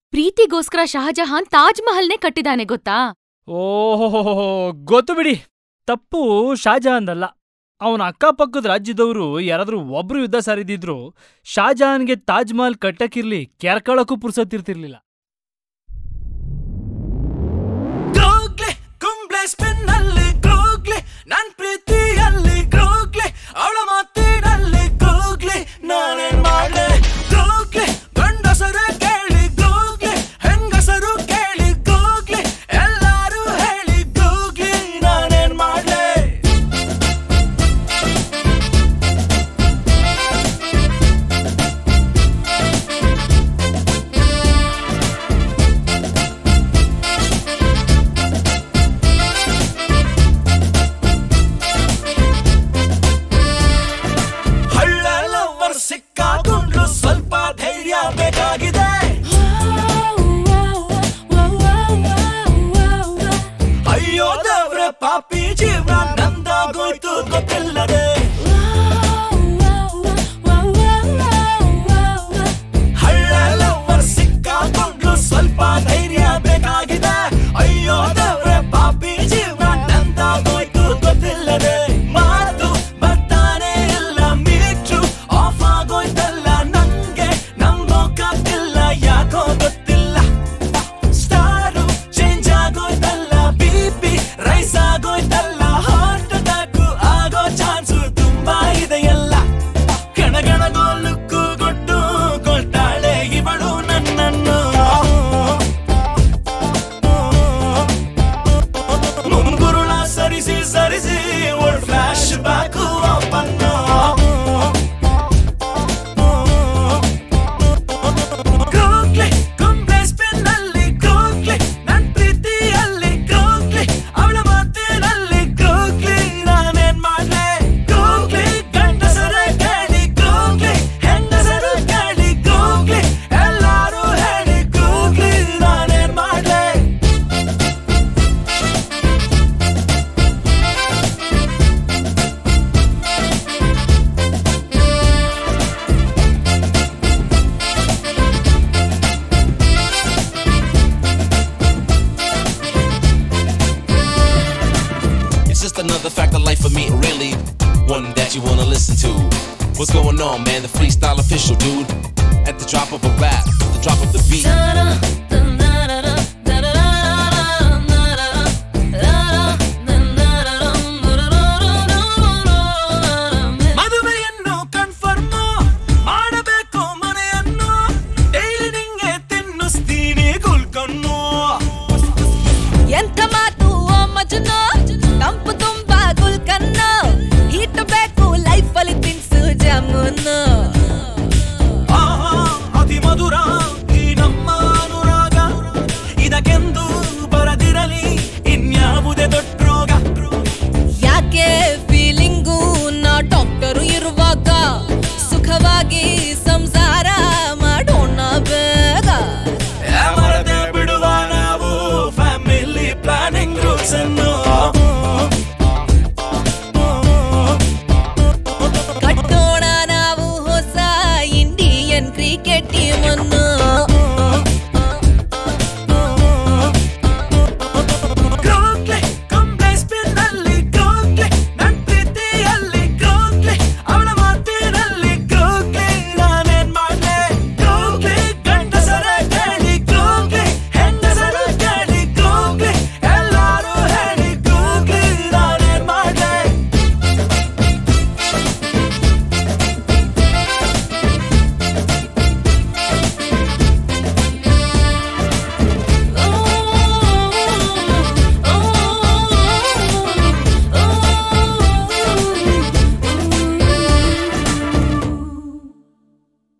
ಪ್ರೀತಿಗೋಸ್ಕರ ಶಹಜಹಾನ್ ತಾಜ್ ಮಹಲ್ನೇ ಕಟ್ಟಿದಾನೆ ಗೊತ್ತಾ ಓಹೋ ಗೊತ್ತು ಬಿಡಿ ತಪ್ಪು ಶಾಜಹಾನ್ದಲ್ಲ ಅವನ ಅಕ್ಕಪಕ್ಕದ ರಾಜ್ಯದವರು ಯಾರಾದ್ರೂ ಒಬ್ರು ಯುದ್ಧ ಸಾರಿದಿದ್ರು ಶಾಜಹಾನ್ಗೆ ತಾಜ್ ಮಹಲ್ ಕಟ್ಟಕ್ಕಿರ್ಲಿ ಕೆರ್ಕಳಕ್ಕೂ ಪುರ್ಸತ್ತಿರ್ತಿರ್ಲಿಲ್ಲ ಗೂಗ್ಲಿ ಕುಂಬ್ಳೆ ಸ್ಪಿನ್ನಲ್ಲಿ ಗೂಗ್ಲಿ ನನ್ ಪ್ರೀತಿಯಲ್ಲಿ ಗೂಗ್ಲಿ ಅವಳ ಮಾತಿನಲ್ಲಿ ಗೂಗ್ಲಿ ನಾನೇನ್ ಮಾಡ್ಲೆ ಗೂಗ್ಲಿ ಗಂಡಸರು ಕೇಳಿ ಗೂಗ್ಲಿ ಹೆಂಗಸರು ಕೇಳಿ ಗೂಗ್ಲಿ ಎಲ್ಲಾರು ಹೇಳಿ ಗೂಗ್ಲಿ ನಾನೇನ್ ಮಾಡ್ಲೆ ಹಳ್ಳ ಲವರ್ ಸಿಕ್ಕಾಕೊಂಡ್ರು ಸ್ವಲ್ಪ ಧೈರ್ಯ ಬೇಕಾಗಿದೆ ಅಯ್ಯೋ ದೇವ್ರೆ ಪಾಪಿ ಜೀವನ ನಂದಾಗೋಯ್ತು ಗೊತ್ತಿಲ್ಲದೆ ಹಳ್ಳ ಲವರ್ ಸಿಕ್ಕಾಕೊಂಡ್ರು ಸ್ವಲ್ಪ ಧೈರ್ಯ ಬೇಕಾಗಿದೆ ಅಯ್ಯೋ ದೇವ್ರೆ ಪಾಪಿ ಜೀವನ ನಂದಾಗೋಯ್ತು ಗೊತ್ತಿಲ್ಲದೆ ಮಾತು ಬರ್ತಾನೆ ಇಲ್ಲ ಮೀಟ್ರು ಆಫ್ ಆಗೋಯ್ತಲ್ಲ ನಂಗೆ ನಂಬೋಕಾಗ್ತಿಲ್ಲ ಯಾಕೋ ಗೊತ್ತಿಲ್ಲ ಸ್ಟಾರು ಚೇಂಜ್ ಆಗೋಯ್ತಲ್ಲ ಬಿ ಪಿ ರೈಸ್ ಆಗೋಯ್ತಲ್ಲ ಹಾರ್ಟ್ ಅಟ್ಯಾಕ್ ಆಗೋ ಚಾನ್ಸು ತುಂಬಾ ಇದೆಯಲ್ಲ ಗಣಗಣಗೋಲುಕ್ಕು ಕೊಟ್ಟು ಕೊಳ್ತಾಳೆ ಇವಳು ನನ್ನನ್ನು ಮುಂಗುರುಳ ಸರಿಸಿ ಸರಿಸಿ ಒಳ್ flash back open googly Kumble ಸ್ಪಿನ್ನಲ್ಲಿ ಗೂಗ್ಲಿ ನನ್ ಪ್ರೀತಿಯಲ್ಲಿ ಗೂಗ್ಲಿ ಅವಳ ಮಾತಿನಲ್ಲಿ ಗೂಗ್ಲಿ ನಾನೇನ್ ಮಾಡ್ಲೆ ಗೂಗ್ಲಿ ಗಂಡಸರ ಕೇಳಿ ಗೂಗ್ಲಿ ಹೆಂಗಸರು ಕೇಳಿ ಗೂಗ್ಲಿ ಎಲ್ಲಾರು ಹೇಳಿ ಗೂಗ್ಲಿ ನಾನೇನ್ ಮಾಡ್ಲೆ It's just another fact of life for me, really. One that you wanna listen to. What's going on, man? The freestyle official, dude. At the drop of a rap, the drop of the beat.